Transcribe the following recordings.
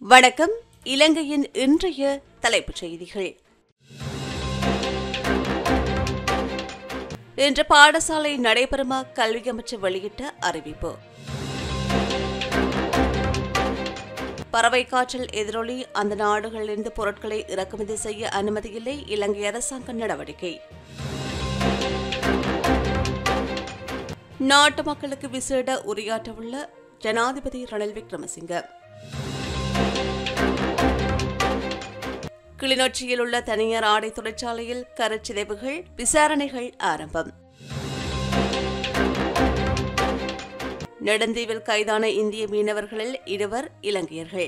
வணக்கம் இலங்கையின் இன்றைய தலைப்புச் செய்திகள் இன்று பாடசாலை நடைபெறுமா கல்வி அமைச்சர் வெளியிட்ட அறிவிப்பு பறவை காய்ச்சல் எதிரொலி அந்த நாடுகளிலிருந்து பொருட்களை இறக்குமதி செய்ய அனுமதியில்லை இலங்கை அரசாங்க நடவடிக்கை நாட்டு மக்களுக்கு விசேட உரையாற்றவுள்ள ஜனாதிபதி ரணில் விக்ரமசிங்க கிளிநொச்சியில் உள்ள தனியார் ஆடை தொழிற்சாலையில் கருச்சிதைவுகள் விசாரணைகள் ஆரம்பம் நெடுந்தீவில் கைதான இந்திய மீனவர்களில் இருவர் இலங்கையர்கள்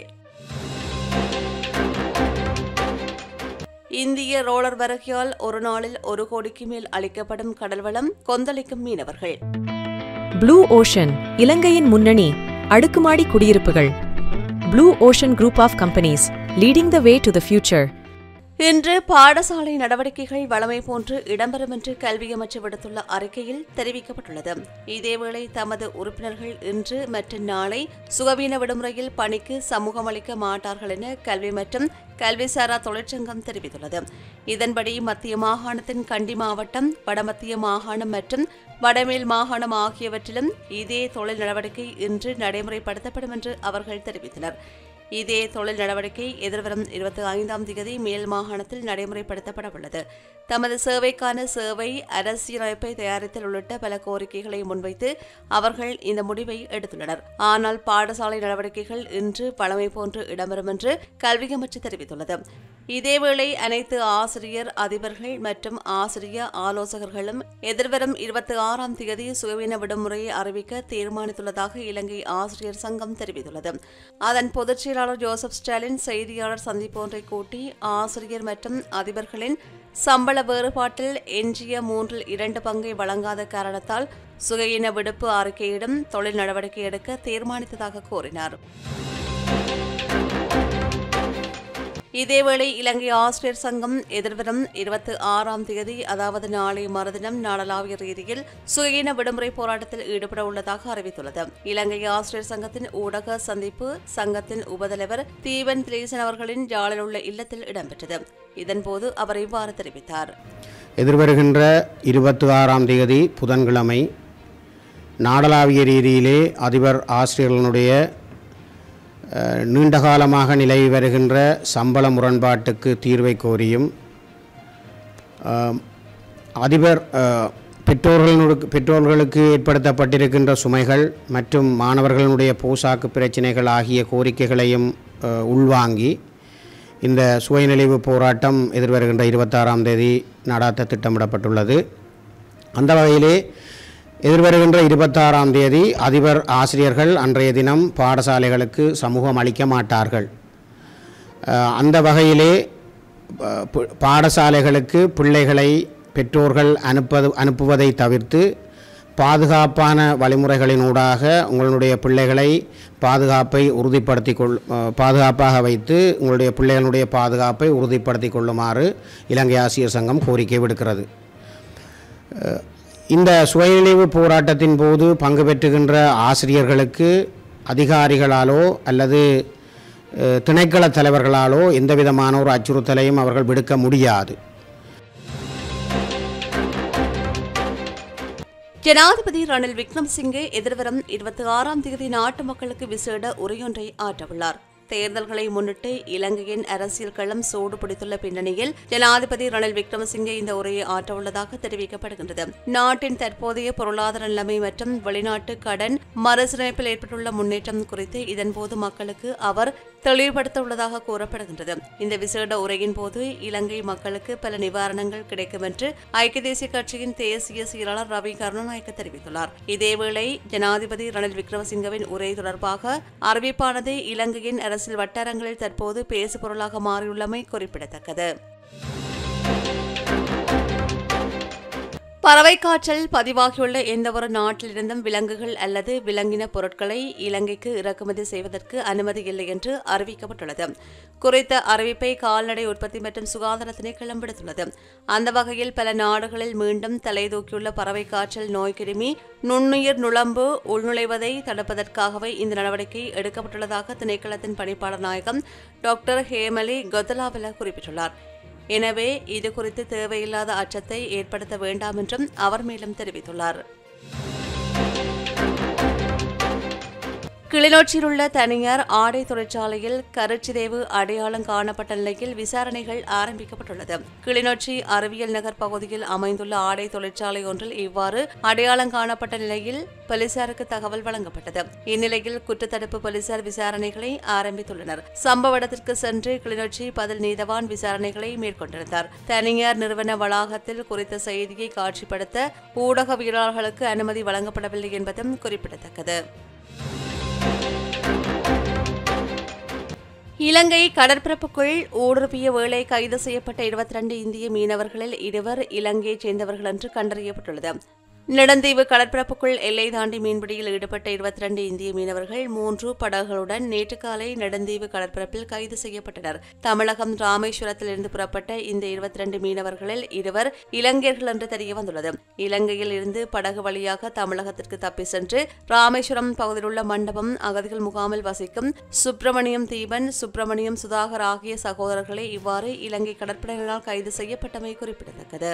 இந்திய ரோலர் வருகையால் ஒரு நாளில் ஒரு கோடிக்கு மேல் அளிக்கப்படும் கடல்வளம் கொந்தளிக்கும் மீனவர்கள் ப்ளூ ஓஷன் இலங்கையின் முன்னணி அடுக்குமாடி குடியிருப்புகள் blue ocean group of companies leading the way to the future இன்று பாடசாலை நடவடிக்கைகள் வழமை போன்று இடம்பெறும் என்று கல்வி அமைச்சர் விடுத்துள்ள அறிக்கையில் தெரிவிக்கப்பட்டுள்ளது இதேவேளை தமது உறுப்பினர்கள் இன்று மற்றும் நாளை சுகவீன விடுமுறையில் பணிக்கு சமூகம் அளிக்க மாட்டார்கள் என கல்வி மற்றும் கல்விசாரா தொழிற்சங்கம் தெரிவித்துள்ளது இதன்படி மத்திய மாகாணத்தின் கண்டி மாவட்டம் வடமத்திய மாகாணம் மற்றும் வடமேல் மாகாணம் ஆகியவற்றிலும் இதே தொழில் நடவடிக்கை இன்று நடைமுறைப்படுத்தப்படும் என்று அவர்கள் தெரிவித்தனர் இதே தொழில் நடவடிக்கை எதிர்வரும் இருபத்தி ஐந்தாம் தேதி மேல் மாகாணத்தில் நடைமுறைப்படுத்தப்பட உள்ளது தமது சேவைக்கான சேவை அரசியலமைப்பை தயாரித்தல் உள்ளிட்ட பல கோரிக்கைகளை முன்வைத்து அவர்கள் இந்த முடிவை எடுத்துள்ளனர் ஆனால் பாடசாலை நடவடிக்கைகள் இன்று பழமை போன்று இடம்பெறும் என்று கல்வி அமைச்சர் தெரிவித்துள்ளது இதேவேளை அனைத்து ஆசிரியர் அதிபர்கள் மற்றும் ஆசிரிய ஆலோசகர்களும் எதிர்வரும் இருபத்தி ஆறாம் தேதி சுகவீன விடுமுறையை அறிவிக்க தீர்மானித்துள்ளதாக இலங்கை ஆசிரியர் சங்கம் தெரிவித்துள்ளது அதன் பொதுச் செயலாளர் ஜோசப் ஸ்டாலின் செய்தியாளர் சந்திப்பு ஒன்றை கூட்டி ஆசிரியர் மற்றும் அதிபர்களின் சம்பள வேறுபாட்டில் எஞ்சிய மூன்றில் இரண்டு பங்கை வழங்காத காரணத்தால் சுகையின விடுப்பு அறிக்கையிடும் தொழில் நடவடிக்கை எடுக்க தீர்மானித்ததாக கூறினார் இதேவேளை இலங்கை ஆசிரியர் சங்கம் எதிர்வரும் இருபத்தி ஆறாம் தேதி அதாவது நாளை மறுதினம் நாடளாவிய ரீதியில் சுயீன விடுமுறை போராட்டத்தில் ஈடுபட உள்ளதாக அறிவித்துள்ளது இலங்கை ஆசிரியர் சங்கத்தின் ஊடக சந்திப்பு சங்கத்தின் உபதலைவர் தீவன் திரேசன் அவர்களின் ஜாலில் உள்ள இல்லத்தில் இடம்பெற்றது இதன்போது அவர் இவ்வாறு தெரிவித்தார் எதிர்வருகின்ற இருபத்தி ஆறாம் தேதி புதன்கிழமை நாடளாவிய ரீதியிலே அதிபர் ஆசிரியர்களுடைய அஹ், நீண்டகாலமாக நிலவி வருகின்ற சம்பள முரண்பாட்டுக்கு தீர்வை கோரியும் அஹ், அதிபர் அஹ், பெற்றோர்களுக்கு பெற்றோர்களுக்கு ஏற்படுத்தப்பட்டிருக்கின்ற சுமைகள் மற்றும் மாணவர்களுடைய போசாக்கு பிரச்சினைகள் ஆகிய கோரிக்கைகளையும் அஹ், உள்வாங்கி இந்த சுயநிலைவு போராட்டம் எதிர்வருகின்ற இருபத்தாறாம் தேதி நடாத்த திட்டமிடப்பட்டுள்ளது அந்த வகையிலே எதிர்வருகின்ற இருபத்தாறாம் தேதி அதிபர் ஆசிரியர்கள் அன்றைய தினம் பாடசாலைகளுக்கு சமூகம் அளிக்க மாட்டார்கள் அஹ், அந்த வகையிலே அஹ், பு- பாடசாலைகளுக்கு பிள்ளைகளை பெற்றோர்கள் அனுப்பது அனுப்புவதை தவிர்த்து பாதுகாப்பான வழிமுறைகளினூடாக உங்களுடைய பிள்ளைகளை பாதுகாப்பை உறுதிப்படுத்தி கொள் அஹ், பாதுகாப்பாக வைத்து உங்களுடைய பிள்ளைகளுடைய பாதுகாப்பை உறுதிப்படுத்தி கொள்ளுமாறு இலங்கை ஆசிரியர் சங்கம் கோரிக்கை விடுக்கிறது இந்த சுயநினைவு போராட்டத்தின் போது பங்கு பெற்றுகின்ற ஆசிரியர்களுக்கு அதிகாரிகளாலோ அல்லது அஹ், திணைக்கள தலைவர்களாலோ எந்தவிதமான ஒரு அச்சுறுத்தலையும் அவர்கள் விடுக்க முடியாது ஜனாதிபதி ரணில் விக்ரம்சிங்கே எதிர்வரும் இருபத்தி ஆறாம் தேதி நாட்டு மக்களுக்கு விசேட உரையொன்றை ஆற்றவுள்ளார் தேர்தல்களை முன்னிட்டு இலங்கையின் அரசியல் களம் சூடு பிடித்துள்ள பின்னணியில் ஜனாதிபதி ரணில் விக்ரமசிங்கே இந்த உரையை ஆற்றவுள்ளதாக தெரிவிக்கப்படுகின்றது நாட்டின் தற்போதைய பொருளாதார நிலைமை மற்றும் வெளிநாட்டு கடன் மறுசீரமைப்பில் ஏற்பட்டுள்ள முன்னேற்றம் குறித்து இதன்போது மக்களுக்கு அவர் தெளிவுபடுத்த உள்ளதாக கூறப்படுகின்றது இந்த விசேட உரையின் போது இலங்கை மக்களுக்கு பல நிவாரணங்கள் கிடைக்கும் என்று ஐக்கிய தேசிய கட்சியின் தேசிய செயலாளர் ரவி கருணாநாயக்க தெரிவித்துள்ளார் இதேவேளை ஜனாதிபதி ரணில் விக்ரமசிங்கவின் உரை தொடர்பாக அறிவிப்பானது இலங்கையின் அரசியல் வட்டாரங்களில் தற்போது பேசுபொருளாக மாறியுள்ளமை குறிப்பிடத்தக்கது பறவை காய்ச்சல் பதிவாகியுள்ள எந்தவொரு நாட்டிலிருந்தும் விலங்குகள் அல்லது விலங்கின பொருட்களை இலங்கைக்கு இறக்குமதி செய்வதற்கு அனுமதி இல்லை என்று அறிவிக்கப்பட்டுள்ளது குறித்த அறிவிப்பை கால்நடை உற்பத்தி மற்றும் சுகாதார திணைக்களம் விடுத்துள்ளது அந்த வகையில் பல நாடுகளில் மீண்டும் தலைதூக்கியுள்ள பறவை காய்ச்சல் நோய்க்கிருமி நுண்ணுயிர் நுழம்பு உள்நுழைவதை தடுப்பதற்காகவே இந்த நடவடிக்கை எடுக்கப்பட்டுள்ளதாக திணைக்களத்தின் பணிப்பாளர் நாயகம் டாக்டர் ஹேமலி கொத்தலாவில குறிப்பிட்டுள்ளார் எனவே இது குறித்து தேவையில்லாத அச்சத்தை ஏற்படுத்த வேண்டாம் என்றும் அவர் மேலும் தெரிவித்துள்ளார் கிளிநொச்சியில் உள்ள தனியார் ஆடை தொழிற்சாலையில் கருச்சிதைவு அடையாளம் காணப்பட்ட நிலையில் விசாரணைகள் ஆரம்பிக்கப்பட்டுள்ளது கிளிநொச்சி அறிவியல் நகர் பகுதியில் அமைந்துள்ள ஆடை தொழிற்சாலை ஒன்றில் இவ்வாறு அடையாளம் காணப்பட்ட நிலையில் போலீசாருக்கு தகவல் வழங்கப்பட்டது இந்நிலையில் குற்றத்தடுப்பு போலீசார் விசாரணைகளை ஆரம்பித்துள்ளனர் சம்பவ இடத்திற்கு சென்று கிளிநொச்சி பதில் நீதவான் விசாரணைகளை மேற்கொண்டிருந்தார் தனியார் நிறுவன வளாகத்தில் குறித்த செய்தியை காட்சிப்படுத்த ஊடகவியலாளர்களுக்கு அனுமதி வழங்கப்படவில்லை என்பதும் குறிப்பிடத்தக்கது இலங்கை கடற்பரப்புக்குள் ஊடுருவிய வேளை கைது செய்யப்பட்ட இருபத்தி ரெண்டு இந்திய மீனவர்களில் இருவர் இலங்கையைச் சேர்ந்தவர்கள் என்று கண்டறியப்பட்டுள்ளது நெடுந்தீவு கடற்பரப்புக்குள் எல்லை தாண்டி மீன்பிடியில் ஈடுபட்ட இருபத்தி ரெண்டு இந்திய மீனவர்கள் மூன்று படகுகளுடன் நேற்று காலை நெடுந்தீவு கடற்பரப்பில் கைது செய்யப்பட்டனர் தமிழகம் ராமேஸ்வரத்திலிருந்து புறப்பட்ட இந்த இருபத்தி ரெண்டு மீனவர்களில் இருவர் இலங்கையர்கள் என்று தெரிய வந்துள்ளது இலங்கையில் இருந்து படகு வழியாக தமிழகத்திற்கு தப்பி சென்று ராமேஸ்வரம் பகுதியில் உள்ள மண்டபம் அகதிகள் முகாமில் வசிக்கும் சுப்பிரமணியம் தீபன் சுப்பிரமணியம் சுதாகர் ஆகிய சகோதரர்களே இவ்வாறு இலங்கை கடற்படையினரால் கைது செய்யப்பட்டமை குறிப்பிடத்தக்கது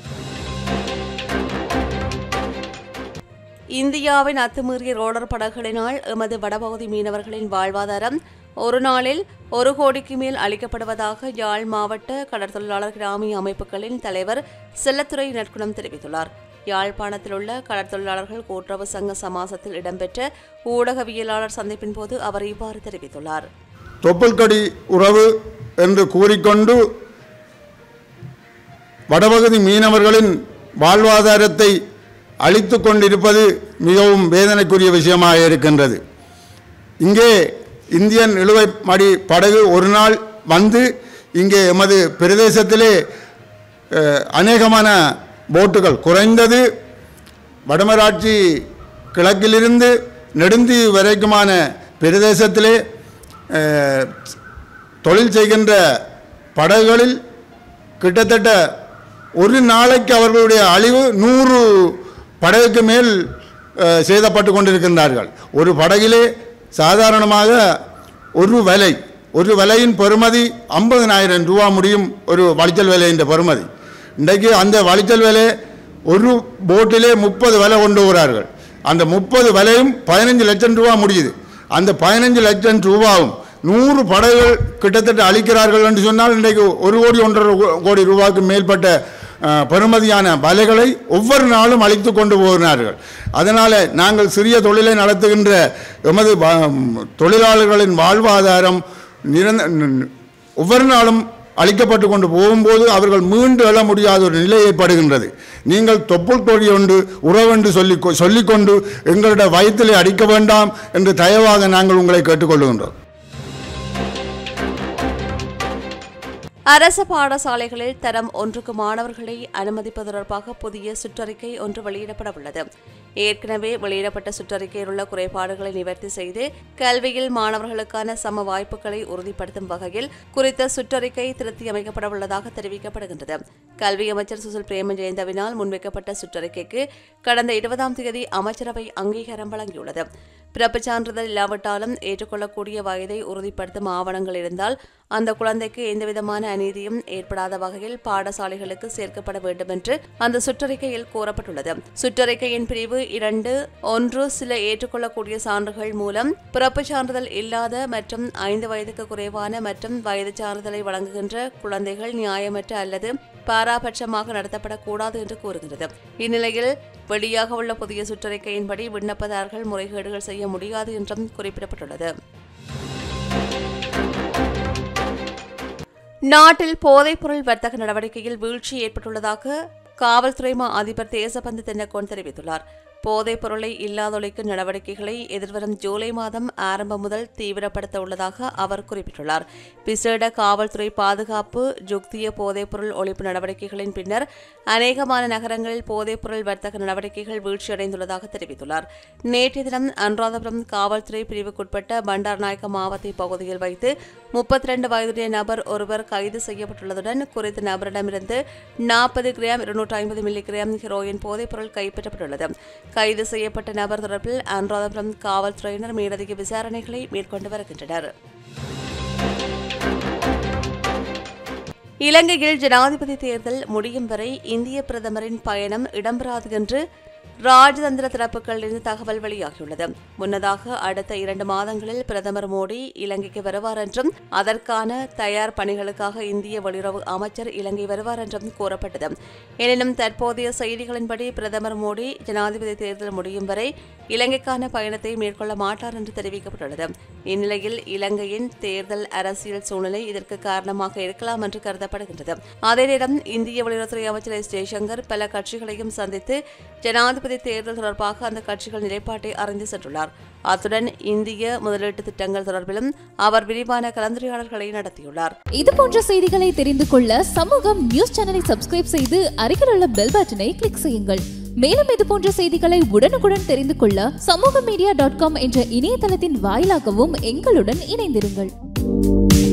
இந்தியாவின் அத்துமீறிய ரோலர் படகுகளினால் எமது வடபகுதி மீனவர்களின் வாழ்வாதாரம் ஒரு நாளில் ஒரு கோடிக்கு மேல் அளிக்கப்படுவதாக யாழ் மாவட்ட கடற்தொழிலாளர் கிராமிய அமைப்புகளின் தலைவர் செல்லத்துறை நற்குணம் தெரிவித்துள்ளார் யாழ்ப்பாணத்தில் உள்ள கடற்தொழிலாளர்கள் கூட்டுறவு சங்க சமாசத்தில் இடம்பெற்ற ஊடகவியலாளர் சந்திப்பின் போது அவர் இவ்வாறு தெரிவித்துள்ளார் தொப்புள்கொடி உறவு என்று கூறிக்கொண்டு வடபகுதி மீனவர்களின் வாழ்வாதாரத்தை அழித்து கொண்டிருப்பது மிகவும் வேதனைக்குரிய விஷயமாக இருக்கின்றது இங்கே இந்தியன் இழுவை மடி படகு ஒரு நாள் வந்து இங்கே எமது பிரதேசத்திலே அஹ், அநேகமான போட்டுகள் குறைந்தது வடமராட்சி கிழக்கிலிருந்து நெடுந்தி வரைக்குமான பிரதேசத்திலே அஹ், தொழில் செய்கின்ற படகுகளில் கிட்டத்தட்ட ஒரு நாளைக்கு அவர்களுடைய அழிவு நூறு படகுக்கு மேல் அஹ், சேதப்பட்டு கொண்டிருக்கின்றார்கள் ஒரு படகிலே சாதாரணமாக ஒரு விலை ஒரு விலையின் பெறுமதி ஐம்பதனாயிரம் ரூபா முடியும் ஒரு வளிச்சல் விலையின் பெறுமதி இன்றைக்கு அந்த வளிச்சல் விலை ஒரு போட்டிலே முப்பது விலை கொண்டு வருகிறார்கள் அந்த முப்பது விலையும் பதினஞ்சு லட்சம் ரூபா முடியுது அந்த பதினஞ்சு லட்சம் ரூபாவும் நூறு படகுகள் கிட்டத்தட்ட அளிக்கிறார்கள் என்று சொன்னால் இன்றைக்கு ஒரு கோடி ஒன்றரை கோ- கோடி ரூபாய்க்கு மேற்பட்ட அஹ், பெறுமதியான வலைகளை ஒவ்வொரு நாளும் அழித்து கொண்டு போகிறார்கள் அதனால் நாங்கள் சிறிய தொழிலை நடத்துகின்ற எமது வ- தொழிலாளர்களின் வாழ்வாதாரம் நிரந்த ஒவ்வொரு நாளும் அழிக்கப்பட்டு கொண்டு போகும்போது அவர்கள் மீண்டு எழ முடியாத ஒரு நிலை ஏற்படுகின்றது நீங்கள் தொப்புள் கொடி ஒன்று உறவென்று சொல்லி சொல்லிக்கொண்டு எங்களுடைய வயிற்றிலே அடிக்க வேண்டாம் என்று தயவாக நாங்கள் உங்களை கேட்டுக்கொள்கின்றோம் அரசு பாடசாலைகளில் தரம் ஒன்றுக்கு மாணவர்களை அனுமதிப்பது தொடர்பாக புதிய சுற்றறிக்கை ஒன்று வெளியிடப்பட உள்ளது ஏற்கனவே வெளியிடப்பட்ட சுற்றறிக்கையில் உள்ள குறைபாடுகளை நிவர்த்தி செய்து கல்வியில் மாணவர்களுக்கான சம வாய்ப்புகளை உறுதிப்படுத்தும் வகையில் குறித்த சுற்றறிக்கை திருத்தி அமைக்கப்பட உள்ளதாக தெரிவிக்கப்படுகின்றது கல்வி அமைச்சர் சுசில் பிரேமஜெயந்தவினால் முன்வைக்கப்பட்ட சுற்றறிக்கைக்கு கடந்த இருபதாம் தேதி அமைச்சரவை அங்கீகாரம் வழங்கியுள்ளது பிறப்புச் சான்றிதழ் இல்லாவிட்டாலும் ஏற்றுக்கொள்ளக்கூடிய வயதை உறுதிப்படுத்தும் ஆவணங்கள் இருந்தால் அந்த குழந்தைக்கு எந்தவிதமான அநீதியும் ஏற்படாத வகையில் பாடசாலைகளுக்கு சேர்க்கப்பட வேண்டும் என்று அந்த சுற்றறிக்கையில் கூறப்பட்டுள்ளது சுற்றறிக்கையின் பிரிவு இரண்டு ஒன்று சில ஏற்றுக்கொள்ளக்கூடிய சான்றுகள் மூலம் பிறப்புச் சான்றிதழ் இல்லாத மற்றும் ஐந்து வயதுக்கு குறைவான மற்றும் வயது சான்றிதழை வழங்குகின்ற குழந்தைகள் நியாயமற்ற அல்லது பாராபட்சமாக நடத்தப்படக்கூடாது என்று கூறுகிறது இந்நிலையில் வெளியாக உள்ள புதிய சுற்றறிக்கையின்படி விண்ணப்பதாரர்கள் முறைகேடுகள் செய்ய முடியாது என்றும் குறிப்பிடப்பட்டுள்ளது நாட்டில் போதைப்பொருள் வர்த்தக நடவடிக்கையில் வீழ்ச்சி ஏற்பட்டுள்ளதாக காவல்துறை மா அதிபர் தேசபந்து தென்னக்கோன் தெரிவித்துள்ளார் போதைப் பொருளை இல்லாதொழிக்கும் நடவடிக்கைகளை எதிர்வரும் ஜூலை மாதம் ஆரம்பம் முதல் தீவிரப்படுத்த உள்ளதாக அவர் குறிப்பிட்டுள்ளார் விசேட காவல்துறை பாதுகாப்பு ஜுக்திய போதைப்பொருள் ஒழிப்பு நடவடிக்கைகளின் பின்னர் அநேகமான நகரங்களில் போதைப்பொருள் வர்த்தக நடவடிக்கைகள் வீழ்ச்சியடைந்துள்ளதாக தெரிவித்துள்ளார் நேற்றைய தினம் அனுராதபுரம் காவல்துறை பிரிவுக்குட்பட்ட பண்டார்நாயக்க மாவட்ட பகுதியில் வைத்து முப்பத்தி ரெண்டு வயதுடைய நபர் ஒருவர் கைது செய்யப்பட்டுள்ளதுடன் குறித்த நபரிடமிருந்து நாற்பது கிராம் இருநூற்றி ஐம்பது மில்லி கிராம் ஹெரோயின் போதைப்பொருள் கைப்பற்றப்பட்டுள்ளது கைது செய்யப்பட்ட நபர் தொடர்பில் அனுராதபுரம் காவல்துறையினர் மேலதிக விசாரணைகளை மேற்கொண்டு வருகின்றனர் இலங்கையில் ஜனாதிபதி தேர்தல் முடியும் வரை இந்திய பிரதமரின் பயணம் இடம்பெறாது என்று ராஜதந்திர தரப்புகளிலிருந்து தகவல் வெளியாகியுள்ளது முன்னதாக அடுத்த இரண்டு மாதங்களில் பிரதமர் மோடி இலங்கைக்கு வருவார் என்றும் அதற்கான தயார் பணிகளுக்காக இந்திய வெளியுறவு அமைச்சர் இலங்கை வருவார் என்றும் கூறப்பட்டது எனினும் தற்போதைய செய்திகளின்படி பிரதமர் மோடி ஜனாதிபதி தேர்தல் முடியும் வரை இலங்கைக்கான பயணத்தை மேற்கொள்ள மாட்டார் என்று தெரிவிக்கப்பட்டுள்ளது இந்நிலையில் இலங்கையின் தேர்தல் அரசியல் சூழ்நிலை இதற்கு காரணமாக இருக்கலாம் என்று கருதப்படுகின்றது அதே நேரம் இந்திய வெளியுறவுத்துறை அமைச்சர் எஸ் ஜெய்சங்கர் பல கட்சிகளையும் சந்தித்து ஜனாதிபதி தேர்தல் தொடர்பாக அந்த கட்சிகள் நிலைப்பாட்டை அறிந்து சென்றுள்ளார் அத்துடன் இந்திய முதலீட்டு திட்டங்கள் தொடர்பிலும் அவர் விரிவான கலந்துரையாடல்களை நடத்தியுள்ளார் இது போன்ற செய்திகளை தெரிந்து கொள்ள சமூகம் நியூஸ் சேனலை சப்ஸ்கிரைப் செய்து அருகில் உள்ள பெல் பட்டனை கிளிக் செய்யுங்கள் மேலும் இது போன்ற செய்திகளை உடனுக்குடன் தெரிந்து கொள்ள சமூக மீடியா டாட் காம் என்ற இணையதளத்தின் வாயிலாகவும் எங்களுடன் இணைந்திருங்கள்